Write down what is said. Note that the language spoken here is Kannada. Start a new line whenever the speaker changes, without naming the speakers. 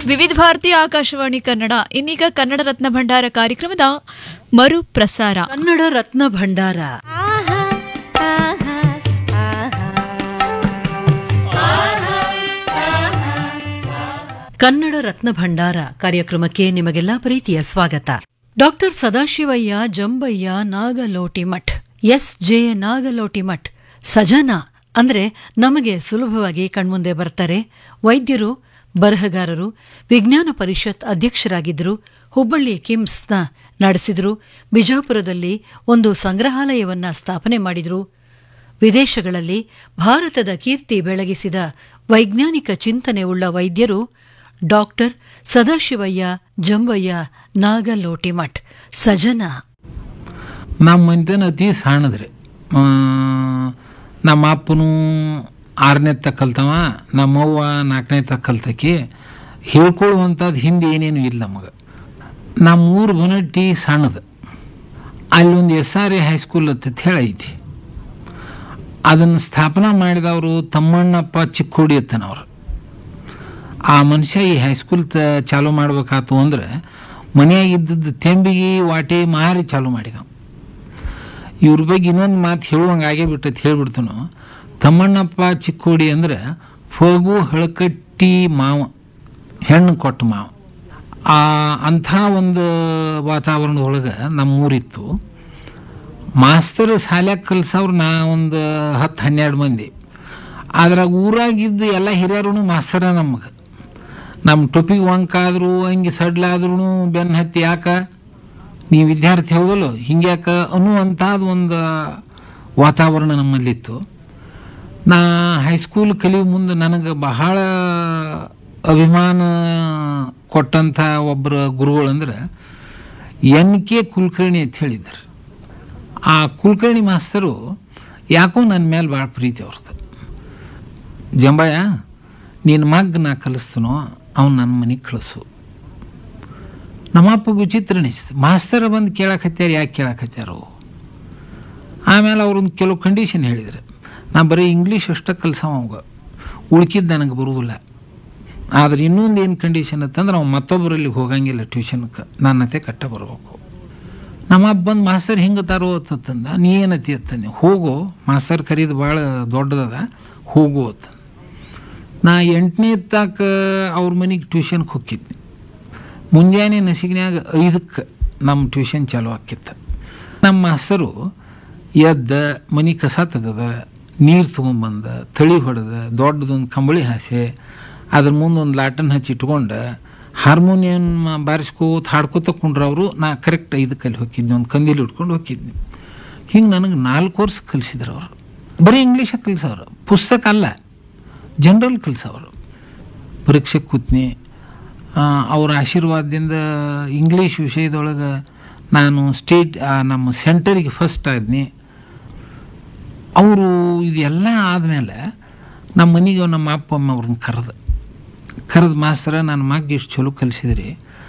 ವಿವಿಧ ಭಾರತಿ ಆಕಾಶವಾಣಿ ಕನ್ನಡ ಇನ್ನೀಗ ಕನ್ನಡ ರತ್ನ ಭಂಡಾರ ಕಾರ್ಯಕ್ರಮದ ಮರು ಪ್ರಸಾರ
ಕನ್ನಡ ರತ್ನ ಭಂಡಾರ ಕನ್ನಡ ರತ್ನ ಭಂಡಾರ ಕಾರ್ಯಕ್ರಮಕ್ಕೆ ನಿಮಗೆಲ್ಲ ಪ್ರೀತಿಯ ಸ್ವಾಗತ doctor Sadashivayya Jambayya Nagalotimath S J Nagalotimath ಸಜನ ಅಂದ್ರೆ ನಮಗೆ ಸುಲಭವಾಗಿ ಕಣ್ಮುಂದೆ ಬರ್ತಾರೆ ವೈದ್ಯರು ಬರಹಗಾರರು ವಿಜ್ಞಾನ ಪರಿಷತ್ ಅಧ್ಯಕ್ಷರಾಗಿದ್ದರು ಹುಬ್ಬಳ್ಳಿ ಕಿಮ್ಸ್ನ ನಡೆಸಿದ್ರು ಬಿಜಾಪುರದಲ್ಲಿ ಒಂದು ಸಂಗ್ರಹಾಲಯವನ್ನ ಸ್ಥಾಪನೆ ಮಾಡಿದ್ರು ವಿದೇಶಗಳಲ್ಲಿ ಭಾರತದ ಕೀರ್ತಿ ಬೆಳಗಿಸಿದ ವೈಜ್ಞಾನಿಕ ಚಿಂತನೆ ಉಳ್ಳ ವೈದ್ಯರು ಡಾಕ್ಟರ್ ಸದಾಶಿವಯ್ಯ ಜಂಬಯ್ಯ ನಾಗಲೋಟಿಮಠ್ ಸಜನ
ನಮ್ಮ ಮನೆತನ ಅತಿ ಸಣ್ಣದ್ರಿ ಆ, ನಮ್ಮ ಅಪ್ಪನು ಆರನೇ ತಕ್ಕ ಕಲ್ತವ ನಮ್ಮವ್ವ ನಾಲ್ಕನೇ ತಕ್ಕ ಕಲ್ತಕಿ ಹೇಳ್ಕೊಳ್ಳುವಂಥದ್ದು ಹಿಂದೆ ಏನೇನು ಇಲ್ಲ ನಮಗೆ ನಮ್ಮ ಊರು ಬನಟ್ಟಿ ಸಣ್ಣದು ಅಲ್ಲಿ ಒಂದು ಎಸ್ ಆರ್ ಎ ಹೈಸ್ಕೂಲ್ ಅಂತ ಹೇಳಿ ಐತಿ ಅದನ್ನು ಸ್ಥಾಪನಾ ಮಾಡಿದವರು ತಮ್ಮಣ್ಣಪ್ಪ ಚಿಕ್ಕೋಡಿ ಅತ್ತನವ್ರು ಆ ಮನುಷ್ಯ ಈ ಹೈಸ್ಕೂಲ್ ತ ಚಾಲೂ ಮಾಡ್ಬೇಕಾತು ಅಂದ್ರೆ ಮನೆಯಾಗ ಇದ್ದದ್ದು ತೆಂಬಿಗೆ ವಾಟಿ ಮಾರಿ ಚಾಲೂ ಮಾಡಿದವ ಇವ್ರ ಬಗ್ಗೆ ಇನ್ನೊಂದು ಮಾತು ಹೇಳುವಂಗೆ ಆಗೇ ಬಿಟ್ಟೈತೆ ಹೇಳ್ಬಿಡ್ತಾನು ತಮ್ಮಣ್ಣಪ್ಪ ಚಿಕ್ಕೋಡಿ ಅಂದ್ರೆ ಫಗು ಹಳಕಟ್ಟಿ ಮಾವ ಹೆಣ್ಣು ಕೊಟ್ಟ ಮಾವ ಆ ಅಂಥ ಒಂದು ವಾತಾವರಣದೊಳಗೆ ನಮ್ಮೂರಿತ್ತು ಮಾಸ್ತರ್ ಶಾಲ್ಯಾಗ ಕಲ್ಸವ್ರು ನಾ ಒಂದು ಹತ್ತು ಹನ್ನೆರಡು ಮಂದಿ ಅದ್ರಾಗ ಊರಾಗಿದ್ದು ಎಲ್ಲ ಹಿರಿಯರು ಮಾಸ್ತರ ನಮಗೆ ನಮ್ಮ ಟೊಪಿಗೆ ವಂಕಾದ್ರು ಹಂಗೆ ಸಡ್ಲಾದ್ರೂ ಬೆನ್ನು ಹತ್ತಿ ಯಾಕ ನೀವು ವಿದ್ಯಾರ್ಥಿ ಹೌದಲ್ಲೋ ಹಿಂಗ್ಯಾಕ ಅನ್ನುವಂಥದ್ದು ಒಂದು ವಾತಾವರಣ ನಮ್ಮಲ್ಲಿತ್ತು ನಾ ಹೈಸ್ಕೂಲ್ ಕಲಿಯೋ ಮುಂದೆ ನನಗೆ ಬಹಳ ಅಭಿಮಾನ ಕೊಟ್ಟಂಥ ಒಬ್ಬರ ಗುರುಗಳಂದ್ರೆ ಎನ್ ಕೆ ಕುಲಕರ್ಣಿ ಅಂತ ಹೇಳಿದ್ದಾರೆ ಆ ಕುಲಕರ್ಣಿ ಮಾಸ್ತರು ಯಾಕೋ ನನ್ನ ಮೇಲೆ ಭಾಳ ಪ್ರೀತಿ ಅವ್ರದ್ದು ಜಂಬಯ್ಯ ನಿನ್ನ ಮಗ್ ನಾ ಕಲಿಸ್ತನೋ ಅವ್ನು ನನ್ನ ಮನೆಗೆ ಕಳಿಸು ನಮ್ಮಪ್ಪಗೆ ವಿಚಿತ್ರ ಅನಿಸ್ತು ಮಾಸ್ತರ ಬಂದು ಕೇಳಕತ್ಯಾರ ಯಾಕೆ ಕೇಳಕತ್ಯಾರು ಆಮೇಲೆ ಅವ್ರೊಂದು ಕೆಲವು ಕಂಡೀಷನ್ ಹೇಳಿದ್ರು ನಾ ಬರೀ ಇಂಗ್ಲೀಷ್ ಅಷ್ಟೇ ಕಲ್ಸವ ಅವಾಗ ಉಳ್ಕಿದ್ದು ನನಗೆ ಬರುವುದಿಲ್ಲ ಆದ್ರೆ ಇನ್ನೊಂದು ಏನು ಕಂಡೀಷನ್ ಅಂತಂದ್ರೆ ಅವ್ನು ಮತ್ತೊಬ್ಬರಲ್ಲಿ ಹೋಗಂಗಿಲ್ಲ ಟ್ಯೂಷನ್ಗೆ ನನ್ನತೆ ಕಟ್ಟ ಬರಬೇಕು ನಮ್ಮ ಅಪ್ಪ ಬಂದು ಮಾಸ್ತರ್ ಹಿಂಗೆ ತಾರೋ ಅಂತಂದ ನೀ ಏನತಿ ಅಂತಂದೆ ಹೋಗು ಮಾಸ್ತರ್ ಕರೀದು ಭಾಳ ದೊಡ್ಡದದ ಹೋಗು ಅಂತ ನಾ ಎಂಟನೇ ತಾಕ ಅವ್ರ ಮನೆಗೆ ಟ್ಯೂಷನ್ಗೆ ಹೋಗಿದ್ನಿ ಮುಂಜಾನೆ ನಸಿಗಿನ್ಯಾಗ ಐದಕ್ಕೆ ನಮ್ಮ ಟ್ಯೂಷನ್ ಚಾಲು ಆಕಿತ್ತು ನಮ್ಮ ಮಾಸ್ತರು ಎದ್ದ ಮನೆ ಕಸ ತೆಗೆದ ನೀರು ತೊಗೊಂಬಂದ ತಳಿ ಹೊಡೆದ ದೊಡ್ಡದೊಂದು ಕಂಬಳಿ ಹಾಸೆ ಅದ್ರ ಮುಂದೆ ಒಂದು ಲಾಟನ್ ಹಚ್ಚಿ ಇಟ್ಕೊಂಡು ಹಾರ್ಮೋನಿಯಂ ಬಾರಿಸ್ಕೋತ ಹಾಡ್ಕೋತ ಕುಂಡ್ರು ಅವರು ನಾ ಕರೆಕ್ಟ್ ಐದಕ್ಕಲ್ಲಿ ಹೋಗಿದ್ನಿ ಒಂದು ಕಂದಿಲಿ ಇಟ್ಕೊಂಡು ಹೋಗಿದ್ನಿ ಹಿಂಗೆ ನನಗೆ ನಾಲ್ಕು ವರ್ಷ ಕಲಿಸಿದ್ರು ಅವರು ಬರೀ ಇಂಗ್ಲೀಷಾಗ ಕಲಿಸೋರು ಪುಸ್ತಕ ಅಲ್ಲ ಜನರಲ್ ಕಲಿಸೋರು ಪರೀಕ್ಷೆ ಕೂತ್ನಿ ಆ, ಅವ್ರ ಆಶೀರ್ವಾದದಿಂದ ಇಂಗ್ಲೀಷ್ ವಿಷಯದೊಳಗೆ ನಾನು ಸ್ಟೇಟ್ ಆ, ನಮ್ಮ ಸೆಂಟರಿಗೆ ಫಸ್ಟ್ ಆದ್ನಿ ಅವರು ಇದೆಲ್ಲ ಆದಮೇಲೆ ನಮ್ಮ ಮನೆಗೆ ನಮ್ಮ ಅಪ್ಪ ಅಮ್ಮ ಅವ್ರನ್ನ ಕರೆದು ಕರೆದು ಮಾಸ್ತರ ನನ್ನ ಮಗ ಇಷ್ಟು ಚಲೋ ಕಲಿಸಿದ್ರಿ